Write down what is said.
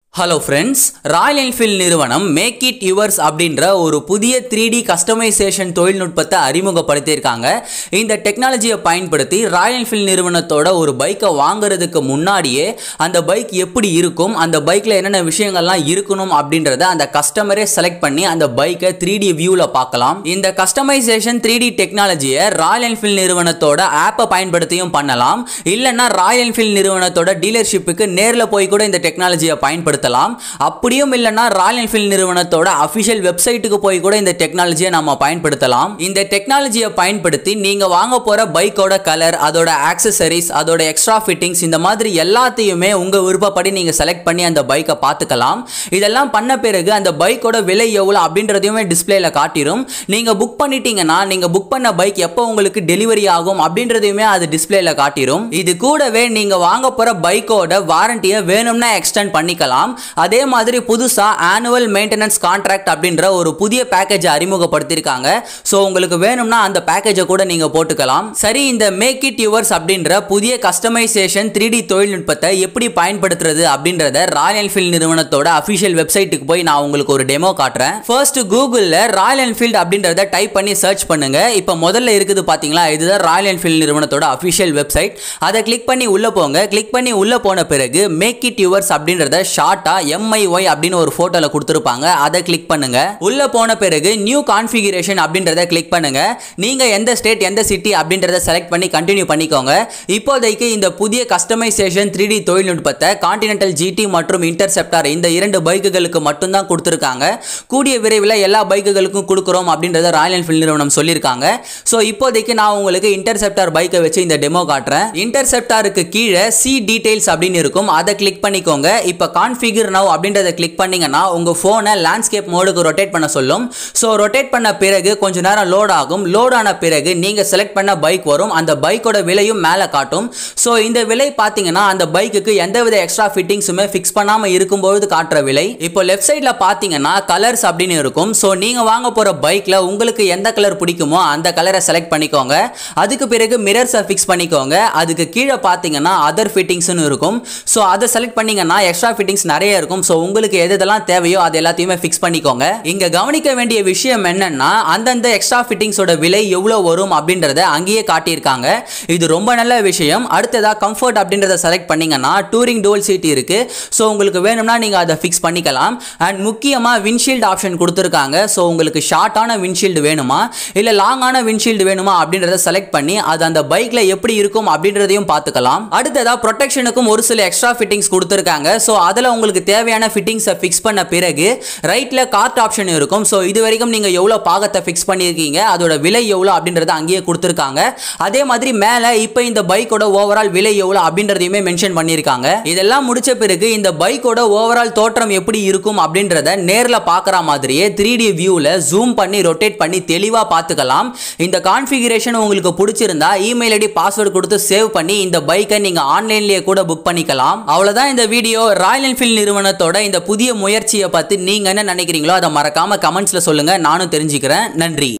hello friends Royal Enfield நிறுவனம் make it yours அப்படின்ற ஒரு புதிய த்ரீ டி கஸ்டமைசேஷன் தொழில்நுட்பத்தை அறிமுகப்படுத்தியிருக்காங்க இந்த டெக்னாலஜியை பயன்படுத்தி ராயல் என்ஃபீல்ட் நிறுவனத்தோட ஒரு பைக்கை வாங்குறதுக்கு முன்னாடியே அந்த பைக் எப்படி இருக்கும் அந்த பைக்கில் என்னென்ன விஷயங்கள்லாம் இருக்கணும் அப்படின்றத அந்த கஸ்டமரே செலக்ட் பண்ணி அந்த பைக்கை த்ரீ டி வியூவில் பார்க்கலாம் இந்த கஸ்டமைசேஷன் த்ரீ டி டெக்னாலஜியை ராயல் என்ஃபீல்ட் நிறுவனத்தோட ஆப்பை பயன்படுத்தியும் பண்ணலாம் இல்லைன்னா ராயல் என்ஃபீல்ட் நிறுவனத்தோட டீலர்ஷிப்புக்கு நேரில் போய் கூட இந்த டெக்னாலஜியை பயன்படுத்தலாம் அப்படியும் இல்லைன்னா ராயல் என்ஃபீல்ட் நிறுவனத்தோட அஃபிஷியல் வெப்சைட்டுக்கு போய் கூட இந்த டெக்னாலஜியை நம்ம பயன்படுத்தலாம் இந்த டெக்னாலஜியை பயன்படுத்தி நீங்க வாங்க போற பைக்கோட கலர் அதோட ஆக்சசரிஸ் அதோட எக்ஸ்ட்ரா ஃபிட்டிங்ஸ் இந்த மாதிரி எல்லாத்தையுமே உங்க விருப்பப்படி நீங்க செலக்ட் பண்ணி அந்த பைக்கை பார்த்துக்கலாம் இதெல்லாம் பண்ண பிறகு அந்த பைக்கோட விலை எவ்வளோ அப்படின்றதையுமே டிஸ்பிளேல காட்டிடும் நீங்க புக் பண்ணிட்டீங்கன்னா நீங்க புக் பண்ண பைக் எப்போ உங்களுக்கு டெலிவரி ஆகும் அப்படின்றதையுமே அது டிஸ்பிளேல காட்டிடும் இது கூடவே நீங்க வாங்க போற பைக்கோட வாரண்டியை வேணும்னா எக்ஸ்டெண்ட் பண்ணிக்கலாம் அதே மாதிரி புதுசா ஆனுவல் மெயின்டெனன்ஸ் கான்ட்ராக்ட் அப்படின்ற ஒரு புதிய பேக்கேஜ் அறிமுகப்படுத்தியிருக்காங்க ஸோ உங்களுக்கு வேணும்னா அந்த பேக்கேஜை கூட நீங்க போட்டுக்கலாம் சரி இந்த மேக் இட் யுவர்ஸ் அப்படின்ற புதிய கஸ்டமைசேஷன் த்ரீ டி தொழில்நுட்பத்தை எப்படி பயன்படுத்துறது அப்படின்றத ராயல் என்ஃபீல்ட் நிறுவனத்தோட அஃபிஷியல் வெப்சைட்டுக்கு போய் நான் உங்களுக்கு ஒரு டெமோ காட்டுறேன் ஃபர்ஸ்ட் கூகுளில் ராயல் என்ஃபீல்ட் அப்படின்றத டைப் பண்ணி சர்ச் பண்ணுங்க இப்போ முதல்ல இருக்குது பாத்தீங்களா இதுதான் ராயல் என்ஃபீல்ட் நிறுவனத்தோட அஃபிஷியல் வெப்சைட் அதை கிளிக் பண்ணி உள்ள போங்க கிளிக் பண்ணி உள்ள போன பிறகு மேக் இட் யுவர்ஸ் அப்படின்றத ஷார்ட்டா எம்ஐஒய் அப்படின்னு ஒரு போட்டோல கொடுத்துருப்பாங்க அதை கிளிக் பண்ணுங்க உள்ள போன பிறகு நியூ கான்ஃபிகரேஷன் அப்படின்றத கிளிக் பண்ணுங்க நீங்க எந்த ஸ்டேட் எந்த சிட்டி அப்படின்றத செலக்ட் பண்ணி கண்டினியூ பண்ணிக்கோங்க இப்போதைக்கு இந்த புதிய கஸ்டமைசேஷன் த்ரீ டி தொழில்நுட்பத்தை கான்டினென்டல் ஜிடி மற்றும் இன்டர்செப்டார் இந்த இரண்டு பைக்குகளுக்கு மட்டும்தான் கொடுத்துருக்காங்க கூடிய விரைவில் எல்லா பைக்குகளுக்கும் கொடுக்குறோம் அப்படின்றத ராயல் என்ஃபீல்ட் நிறுவனம் சொல்லியிருக்காங்க ஸோ இப்போதைக்கு நான் உங்களுக்கு இன்டர்செப்டார் பைக்கை வச்சு இந்த டெமோ காட்டுறேன் இன்டர்செப்டாருக்கு கீழே சி டீடைல்ஸ் அப்படின்னு இருக்கும் அதை கிளிக் பண்ணிக்கோங்க இப்போ கான்ஃபிகர் நவ் அப்படின்றத கிளிக் பண்ணீங்கன்னா உங்கள் ஃபோனை லேண்ட்ஸ்கேப் மோடுக்கு ரொட்டேட் பண்ண சொல்லும் ஸோ ரொட்டேட் பண்ண பிறகு கொஞ்ச நேரம் லோட் ஆகும் லோட் ஆன பிறகு நீங்கள் செலக்ட் பண்ண பைக் வரும் அந்த பைக்கோட விலையும் மேலே காட்டும் ஸோ இந்த விலை பார்த்தீங்கன்னா அந்த பைக்குக்கு எந்தவித எக்ஸ்ட்ரா ஃபிட்டிங்ஸுமே ஃபிக்ஸ் பண்ணாமல் இருக்கும்போது காட்டுற விலை இப்போ லெஃப்ட் சைடில் பார்த்தீங்கன்னா கலர்ஸ் அப்படின்னு இருக்கும் ஸோ நீங்கள் வாங்க போகிற பைக்கில் உங்களுக்கு எந்த கலர் பிடிக்குமோ அந்த கலரை செலக்ட் பண்ணிக்கோங்க அதுக்கு பிறகு மிரர்ஸை ஃபிக்ஸ் பண்ணிக்கோங்க அதுக்கு கீழே பார்த்தீங்கன்னா அதர் ஃபிட்டிங்ஸ்னு இருக்கும் ஸோ அதை செலக்ட் பண்ணீங்கன்னா எக்ஸ்ட்ரா ஃபிட்டிங்ஸ் நிறைய இருக்கும் ஸோ உங்களுக்கு எது எதெல்லாம் தேவையோ அது எல்லாத்தையுமே ஃபிக்ஸ் பண்ணிக்கோங்க இங்கே கவனிக்க வேண்டிய விஷயம் என்னன்னா அந்தந்த எக்ஸ்ட்ரா ஃபிட்டிங்ஸோட விலை எவ்வளோ வரும் அப்படின்றத அங்கேயே காட்டியிருக்காங்க இது ரொம்ப நல்ல விஷயம் அடுத்ததாக கம்ஃபர்ட் அப்படின்றத செலக்ட் பண்ணீங்கன்னா டூரிங் டோல் சீட் இருக்கு ஸோ உங்களுக்கு வேணும்னா நீங்கள் அதை ஃபிக்ஸ் பண்ணிக்கலாம் அண்ட் முக்கியமாக விண்ட்ஷீல்டு ஆப்ஷன் கொடுத்துருக்காங்க ஸோ உங்களுக்கு ஷார்ட்டான விண்ட்ஷீல்டு வேணுமா இல்லை லாங்கான விண்ட்ஷீல்டு வேணுமா அப்படின்றத செலக்ட் பண்ணி அது அந்த பைக்கில் எப்படி இருக்கும் அப்படின்றதையும் பார்த்துக்கலாம் அடுத்ததாக ப்ரொடெக்ஷனுக்கும் ஒரு சில எக்ஸ்ட்ரா ஃபிட்டிங்ஸ் கொடுத்துருக்காங்க ஸோ அதில் உங்களுக்கு தேவையான ஃபிட்டிங்ஸை ஃபிக்ஸ் பண்ண பிறகு ரைட்டில் கார்ட் ஆப்ஷன் இருக்கும் ஸோ இது வரைக்கும் நீங்கள் எவ்வளோ பாகத்தை ஃபிக்ஸ் பண்ணியிருக்கீங்க அதோட விலை எவ்வளோ அப்படின்றத அங்கேயே கொடுத்துருக்காங்க அதே மாதிரி மேலே இப்போ இந்த பைக்கோட ஓவரால் விலை எவ்வளோ அப்படின்றதையுமே மென்ஷன் பண்ணியிருக்காங்க இதெல்லாம் முடிச்ச பிறகு இந்த பைக்கோட ஓவரால் தோற்றம் எப்படி இருக்கும் அப்படின்றத நேரில் பார்க்குற மாதிரியே த்ரீ டி வியூவில் ஜூம் பண்ணி ரொட்டேட் பண்ணி தெளிவாக பார்த்துக்கலாம் இந்த கான்ஃபிகரேஷன் உங்களுக்கு பிடிச்சிருந்தா இமெயில் ஐடி பாஸ்வேர்டு கொடுத்து சேவ் பண்ணி இந்த பைக்கை நீங்கள் ஆன்லைன்லேயே கூட புக் பண்ணிக்கலாம் அவ்வளோதான் இந்த வீடியோ ராயல் என்ஃபீல்ட் நிறுவனத்தோட இந்த புதிய முயற்சியை பற்றி நீங்கள் என்ன நினைக்கிறீங்களோ அதை மறக்காமல் கமெண்ட்ஸில் சொல்லுங்கள் நானும் தெரிஞ்சுக்கிறேன் நன்றி